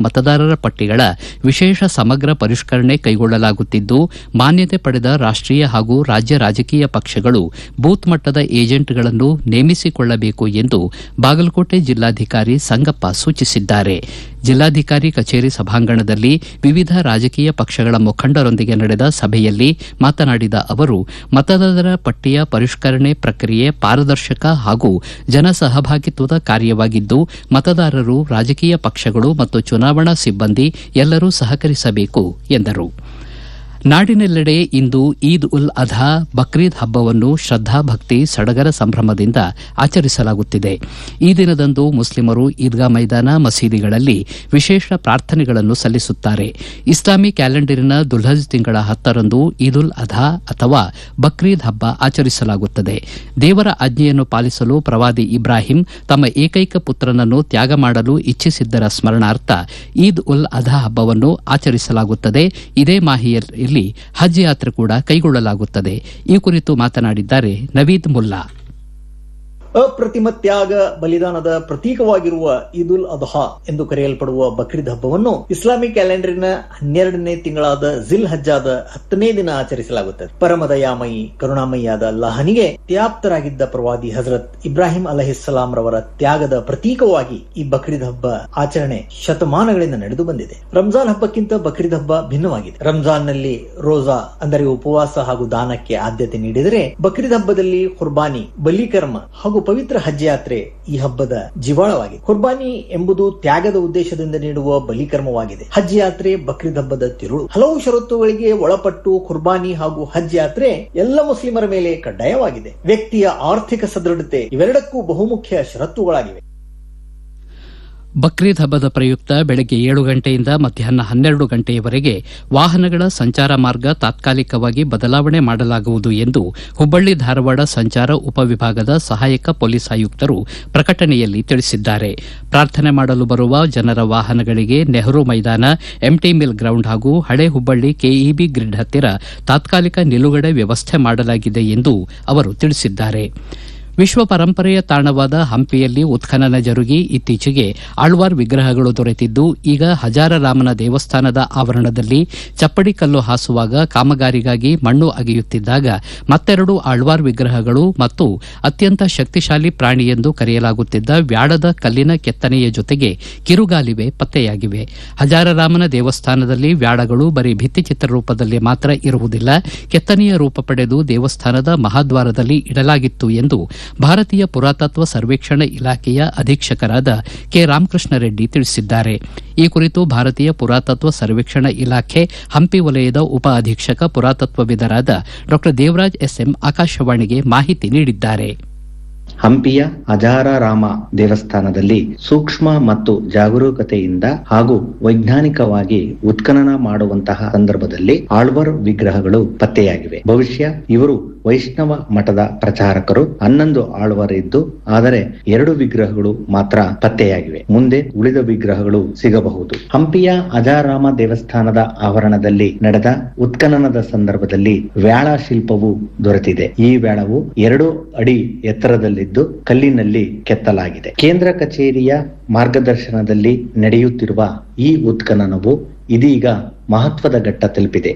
ಮತದಾರರ ಪಟ್ಟಿಗಳ ವಿಶೇಷ ಸಮಗ್ರ ಪರಿಷ್ಕರಣೆ ಕೈಗೊಳ್ಳಲಾಗುತ್ತಿದ್ದು ಮಾನ್ಯತೆ ಪಡೆದ ರಾಷ್ಟೀಯ ಹಾಗೂ ರಾಜ್ಯ ರಾಜಕೀಯ ಪಕ್ಷಗಳು ಬೂತ್ ಮಟ್ಟದ ಏಜೆಂಟ್ಗಳನ್ನು ನೇಮಿಸಿಕೊಳ್ಳಬೇಕು ಎಂದು ಬಾಗಲಕೋಟೆ ಜಿಲ್ಲಾಧಿಕಾರಿ ಸಂಗಪ್ಪ ಸೂಚಿಸಿದ್ದಾರೆ ಜಿಲ್ಲಾಧಿಕಾರಿ ಕಚೇರಿ ಸಭಾಂಗಣದಲ್ಲಿ ವಿವಿಧ ರಾಜಕೀಯ ಪಕ್ಷಗಳ ಮುಖಂಡರೊಂದಿಗೆ ನಡೆದ ಸಭೆಯಲ್ಲಿ ಮಾತನಾಡಿದ ಅವರು ಮತದಾರರ ಪಟ್ಟಿಯ ಪರಿಷ್ಕರಣೆ ಪ್ರಕ್ರಿಯೆ ಪಾರದರ್ಶಕ ಹಾಗೂ ಜನಸಹಭಾಗಿತ್ವದ ಕಾರ್ಯವಾಗಿದ್ದು ಮತದಾರರು ರಾಜಕೀಯ ಪಕ್ಷಗಳು ಮತ್ತು ಚುನಾವಣಾ ಸಿಬ್ಬಂದಿ ಎಲ್ಲರೂ ಸಹಕರಿಸಬೇಕು ಎಂದರು ನಾಡಿನೆಲ್ಲೆಡೆ ಇಂದು ಈದ್ ಉಲ್ ಅಧಾ ಬಕ್ರೀದ್ ಹಬ್ಬವನ್ನು ಶ್ರದ್ದಾ ಭಕ್ತಿ ಸಡಗರ ಸಂಭ್ರಮದಿಂದ ಆಚರಿಸಲಾಗುತ್ತಿದೆ ಈ ದಿನದಂದು ಮುಸ್ಲಿಮರು ಈದ್ಗಾ ಮೈದಾನ ಮಸೀದಿಗಳಲ್ಲಿ ವಿಶೇಷ ಪ್ರಾರ್ಥನೆಗಳನ್ನು ಸಲ್ಲಿಸುತ್ತಾರೆ ಇಸ್ಲಾಮಿ ಕ್ಯಾಲೆಂಡರಿನ ದುಲ್ಹಜ್ ತಿಂಗಳ ಹತ್ತರಂದು ಈದ್ ಉಲ್ ಅಧಾ ಅಥವಾ ಬಕ್ರೀದ್ ಹಬ್ಬ ಆಚರಿಸಲಾಗುತ್ತದೆ ದೇವರ ಆಜ್ಞೆಯನ್ನು ಪಾಲಿಸಲು ಪ್ರವಾದಿ ಇಬ್ರಾಹಿಂ ತಮ್ಮ ಏಕೈಕ ಪುತ್ರನನ್ನು ತ್ಯಾಗ ಮಾಡಲು ಇಚ್ಛಿಸಿದ್ದರ ಸ್ಮರಣಾರ್ಥ ಈದ್ ಉಲ್ ಅಧಾ ಹಬ್ಬವನ್ನು ಆಚರಿಸಲಾಗುತ್ತದೆ ಇದೇ ಮಾಹಿಯಲ್ಲಿ ಹಜ್ ಯಾತ್ರೆ ಕೂಡ ಕೈಗೊಳ್ಳಲಾಗುತ್ತದೆ ಈ ಕುರಿತು ಮಾತನಾಡಿದ್ದಾರೆ ನವೀದ್ ಮುಲ್ಲಾ ಅಪ್ರತಿಮ ತ್ಯಾಗ ಬಲಿದಾನದ ಪ್ರತೀಕವಾಗಿರುವ ಈದ್ ಉಲ್ ಅದ್ಹಾ ಎಂದು ಕರೆಯಲ್ಪಡುವ ಬಕ್ರೀದ್ ಹಬ್ಬವನ್ನು ಇಸ್ಲಾಮಿಕ್ ಕ್ಯಾಲೆಂಡರಿನ ಹನ್ನೆರಡನೇ ತಿಂಗಳಾದ ಜಿಲ್ ಹಜ್ಜಾದ ಹತ್ತನೇ ದಿನ ಆಚರಿಸಲಾಗುತ್ತದೆ ಪರಮದಯಾಮಯಿ ಕರುಣಾಮಯಿಯಾದ ಅಲ್ಲಾಹನಿಗೆ ತ್ಯಾಪ್ತರಾಗಿದ್ದ ಪ್ರವಾದಿ ಹಜರತ್ ಇಬ್ರಾಹಿಂ ಅಲಹಿಸ್ಸಲಾಂ ರವರ ತ್ಯಾಗದ ಪ್ರತೀಕವಾಗಿ ಈ ಬಕ್ರೀದ್ ಹಬ್ಬ ಆಚರಣೆ ಶತಮಾನಗಳಿಂದ ನಡೆದು ಬಂದಿದೆ ರಂಜಾನ್ ಹಬ್ಬಕ್ಕಿಂತ ಬಕ್ರೀದ್ ಹಬ್ಬ ಭಿನ್ನವಾಗಿದೆ ರಂಜಾನ್ ನಲ್ಲಿ ರೋಜಾ ಅಂದರೆ ಉಪವಾಸ ಹಾಗೂ ದಾನಕ್ಕೆ ಆದ್ಯತೆ ನೀಡಿದರೆ ಬಕ್ರೀದ್ ಹಬ್ಬದಲ್ಲಿ ಕುರ್ಬಾನಿ ಬಲಿಕರ್ಮ ಹಾಗೂ ಪವಿತ್ರ ಹಜ್ ಯಾತ್ರೆ ಈ ಹಬ್ಬದ ಜೀವಾಳವಾಗಿದೆ ಕುರ್ಬಾನಿ ಎಂಬುದು ತ್ಯಾಗದ ಉದ್ದೇಶದಿಂದ ನೀಡುವ ಬಲಿಕರ್ಮವಾಗಿದೆ ಹಜ್ ಯಾತ್ರೆ ಬಕ್ರೀದ್ ಹಬ್ಬದ ತಿರುಳು ಹಲವು ಷರತ್ತುಗಳಿಗೆ ಒಳಪಟ್ಟು ಕುರ್ಬಾನಿ ಹಾಗೂ ಹಜ್ ಯಾತ್ರೆ ಎಲ್ಲ ಮುಸ್ಲಿಮರ ಮೇಲೆ ಕಡ್ಡಾಯವಾಗಿದೆ ವ್ಯಕ್ತಿಯ ಆರ್ಥಿಕ ಸದೃಢತೆ ಇವೆರಡಕ್ಕೂ ಬಹುಮುಖ್ಯ ಷರತ್ತುಗಳಾಗಿವೆ ಬಕ್ರೀದ್ ಹಬ್ಬದ ಪ್ರಯುಕ್ತ ಬೆಳಗ್ಗೆ ಏಳು ಗಂಟೆಯಿಂದ ಮಧ್ಯಾಹ್ನ ಹನ್ನೆರಡು ಗಂಟೆಯವರೆಗೆ ವಾಹನಗಳ ಸಂಚಾರ ಮಾರ್ಗ ತಾತ್ಕಾಲಿಕವಾಗಿ ಬದಲಾವಣೆ ಮಾಡಲಾಗುವುದು ಎಂದು ಹುಬ್ಬಳ್ಳಿ ಧಾರವಾಡ ಸಂಚಾರ ಉಪವಿಭಾಗದ ಸಹಾಯಕ ಪೊಲೀಸ್ ಆಯುಕ್ತರು ಪ್ರಕಟಣೆಯಲ್ಲಿ ತಿಳಿಸಿದ್ದಾರೆ ಪ್ರಾರ್ಥನೆ ಮಾಡಲು ಬರುವ ಜನರ ವಾಹನಗಳಿಗೆ ನೆಹರು ಮೈದಾನ ಎಂಟಿ ಮಿಲ್ ಗ್ರೌಂಡ್ ಹಾಗೂ ಹಳೆ ಹುಬ್ಬಳ್ಳಿ ಕೆಇಬಿ ಗ್ರಿಡ್ ಹತ್ತಿರ ತಾತ್ಕಾಲಿಕ ನಿಲುಗಡೆ ವ್ಯವಸ್ಥೆ ಮಾಡಲಾಗಿದೆ ಎಂದು ಅವರು ತಿಳಿಸಿದ್ದಾರೆ ವಿಶ್ವ ಪರಂಪರೆಯ ತಾಣವಾದ ಹಂಪಿಯಲ್ಲಿ ಉತ್ಖನನ ಜರುಗಿ ಇತ್ತೀಚೆಗೆ ಆಳ್ವಾರ್ ವಿಗ್ರಹಗಳು ದೊರೆತಿದ್ದು ಈಗ ಹಜಾರರಾಮನ ದೇವಸ್ಥಾನದ ಆವರಣದಲ್ಲಿ ಚಪ್ಪಡಿ ಕಲ್ಲು ಹಾಸುವಾಗ ಕಾಮಗಾರಿಗಾಗಿ ಮಣ್ಣು ಅಗೆಯುತ್ತಿದ್ದಾಗ ಮತ್ತೆರಡು ಆಳ್ವಾರ್ ವಿಗ್ರಹಗಳು ಮತ್ತು ಅತ್ಯಂತ ಶಕ್ತಿಶಾಲಿ ಪ್ರಾಣಿ ಎಂದು ಕರೆಯಲಾಗುತ್ತಿದ್ದ ವ್ಯಾಳದ ಕಲ್ಲಿನ ಕೆತ್ತನೆಯ ಜೊತೆಗೆ ಕಿರುಗಾಲಿವೆ ಪತ್ತೆಯಾಗಿವೆ ಹಜಾರರಾಮನ ದೇವಸ್ಥಾನದಲ್ಲಿ ವ್ಯಾಳಗಳು ಬರೀ ಭಿತ್ತಿಚಿತ್ರ ರೂಪದಲ್ಲಿ ಮಾತ್ರ ಇರುವುದಿಲ್ಲ ಕೆತ್ತನೆಯ ರೂಪ ಪಡೆದು ದೇವಸ್ಥಾನದ ಮಹಾದ್ವಾರದಲ್ಲಿ ಇಡಲಾಗಿತ್ತು ಎಂದು ಭಾರತೀಯ ಪುರಾತತ್ವ ಸರ್ವೇಕ್ಷಣಾ ಇಲಾಖೆಯ ಅಧೀಕ್ಷಕರಾದ ಕೆ ರಾಮಕೃಷ್ಣ ರೆಡ್ಡಿ ತಿಳಿಸಿದ್ದಾರೆ ಈ ಕುರಿತು ಭಾರತೀಯ ಪುರಾತತ್ವ ಸರ್ವೇಕ್ಷಣಾ ಇಲಾಖೆ ಹಂಪಿ ವಲಯದ ಉಪ ಅಧೀಕ್ಷಕ ಪುರಾತತ್ವವಿದರಾದ ಡಾ ದೇವರಾಜ್ ಎಸ್ಎಂ ಆಕಾಶವಾಣಿಗೆ ಮಾಹಿತಿ ನೀಡಿದ್ದಾರೆ ಹಂಪಿಯ ಅಜಾರಾರಾಮ ದೇವಸ್ಥಾನದಲ್ಲಿ ಸೂಕ್ಷ್ಮ ಮತ್ತು ಜಾಗರೂಕತೆಯಿಂದ ಹಾಗೂ ವೈಜ್ಞಾನಿಕವಾಗಿ ಉತ್ಖನನ ಮಾಡುವಂತಹ ಸಂದರ್ಭದಲ್ಲಿ ಆಳ್ವರ್ ವಿಗ್ರಹಗಳು ಪತ್ತೆಯಾಗಿವೆ ಭವಿಷ್ಯ ಇವರು ವೈಷ್ಣವ ಮಠದ ಪ್ರಚಾರಕರು ಹನ್ನೊಂದು ಆಳ್ವರ್ ಇದ್ದು ಆದರೆ ಎರಡು ವಿಗ್ರಹಗಳು ಮಾತ್ರ ಪತ್ತೆಯಾಗಿವೆ ಮುಂದೆ ಉಳಿದ ವಿಗ್ರಹಗಳು ಸಿಗಬಹುದು ಹಂಪಿಯ ಅಜಾರಾಮ ದೇವಸ್ಥಾನದ ಆವರಣದಲ್ಲಿ ನಡೆದ ಉತ್ಖನನದ ಸಂದರ್ಭದಲ್ಲಿ ವ್ಯಾಳ ಶಿಲ್ಪವು ದೊರೆತಿದೆ ಈ ವ್ಯಾಳವು ಎರಡು ಅಡಿ ಎತ್ತರದಲ್ಲಿದ್ದು ಕಲ್ಲಿನಲ್ಲಿ ಕೆತ್ತಲಾಗಿದೆ ಕೇಂದ್ರ ಕಚೇರಿಯ ಮಾರ್ಗದರ್ಶನದಲ್ಲಿ ನಡೆಯುತ್ತಿರುವ ಈ ಉತ್ಖನನವು ಇದೀಗ ಮಹತ್ವದ ಘಟ್ಟ ತಲುಪಿದೆ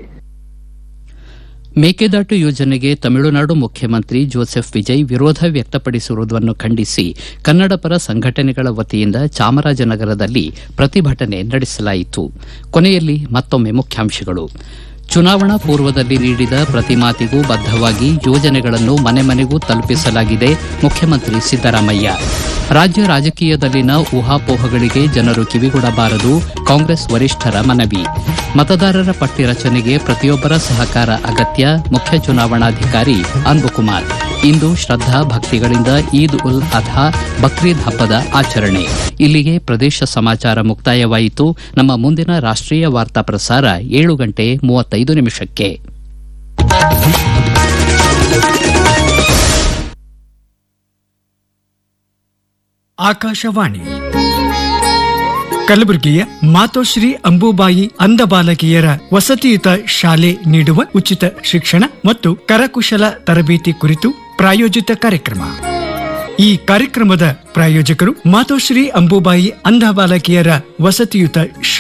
ಮೇಕೆದಾಟು ಯೋಜನೆಗೆ ತಮಿಳುನಾಡು ಮುಖ್ಯಮಂತ್ರಿ ಜೋಸೆಫ್ ವಿಜಯ್ ವಿರೋಧ ವ್ಯಕ್ತಪಡಿಸಿರುವುದನ್ನು ಖಂಡಿಸಿ ಕನ್ನಡಪರ ಸಂಘಟನೆಗಳ ವತಿಯಿಂದ ಚಾಮರಾಜನಗರದಲ್ಲಿ ಪ್ರತಿಭಟನೆ ನಡೆಸಲಾಯಿತು ಕೊನೆಯಲ್ಲಿ ಮತ್ತೊಮ್ಮೆ ಮುಖ್ಯಾಂಶಗಳು ಚುನಾವಣಾ ಪೂರ್ವದಲ್ಲಿ ನೀಡಿದ ಪ್ರತಿ ಮಾತಿಗೂ ಬದ್ದವಾಗಿ ಯೋಜನೆಗಳನ್ನು ಮನೆ ಮನೆಗೂ ತಲುಪಿಸಲಾಗಿದೆ ಮುಖ್ಯಮಂತ್ರಿ ಸಿದ್ದರಾಮಯ್ಯ ರಾಜ್ಯ ರಾಜಕೀಯದಲ್ಲಿನ ಊಹಾಪೋಹಗಳಿಗೆ ಜನರು ಕಿವಿಗೊಡಬಾರದು ಕಾಂಗ್ರೆಸ್ ವರಿಷ್ಠರ ಮನವಿ ಮತದಾರರ ಪಟ್ಟಿ ರಚನೆಗೆ ಪ್ರತಿಯೊಬ್ಬರ ಸಹಕಾರ ಅಗತ್ಯ ಮುಖ್ಯ ಚುನಾವಣಾಧಿಕಾರಿ ಅನ್ಬುಕುಮಾರ್ ಇಂದು ಶ್ರದ್ದಾ ಭಕ್ತಿಗಳಿಂದ ಈದ್ ಉಲ್ ಅಧಾ ಬಕ್ರೀದ್ ಹಬ್ಬದ ಆಚರಣೆ ಇಲ್ಲಿಗೆ ಪ್ರದೇಶ ಸಮಾಚಾರ ಮುಕ್ತಾಯವಾಯಿತು ನಮ್ಮ ಮುಂದಿನ ರಾಷ್ಟೀಯ ವಾರ್ತಾ ಪ್ರಸಾರ ಏಳು ಗಂಟೆ ಮೂವತ್ತೈದು ನಿಮಿಷಕ್ಕೆ ಆಕಾಶವಾಣಿ ಕಲಬುರಗಿಯ ಮಾತೋಶ್ರೀ ಅಂಬುಬಾಯಿ ಅಂಧ ಬಾಲಕಿಯರ ವಸತಿಯುತ ಶಾಲೆ ನೀಡುವ ಉಚಿತ ಶಿಕ್ಷಣ ಮತ್ತು ಕರಕುಶಲ ತರಬೇತಿ ಕುರಿತು ಪ್ರಾಯೋಜಿತ ಕಾರ್ಯಕ್ರಮ ಈ ಕಾರ್ಯಕ್ರಮದ ಪ್ರಾಯೋಜಕರು ಮಾತೋಶ್ರೀ ಅಂಬುಬಾಯಿ ಅಂಧ ಬಾಲಕಿಯರ ವಸತಿಯುತ